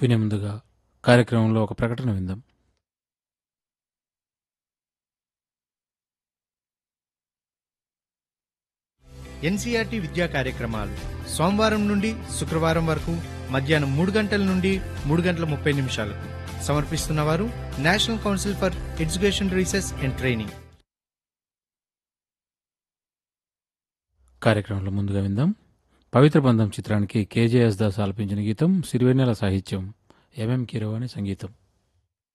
వినే ముందుగా కార్యక్రమంలో ఒక ప్రకటన విందాం ఎన్సీఆర్టీ విద్యా కార్యక్రమాలు సోమవారం నుండి శుక్రవారం వరకు మధ్యాహ్నం మూడు గంటల నుండి మూడు గంటల ముప్పై నిమిషాలకు సమర్పిస్తున్నవారు National Council for Education Research and Training కార్యక్రమంలో ముందుగా విందాం పవిత్ర బంధం చిత్రానికి కేజేఎస్ దాస్ ఆలపించిన గీతం సిరివెన్నెల సాహిత్యం ఎంఎం కీరవాణి సంగీతం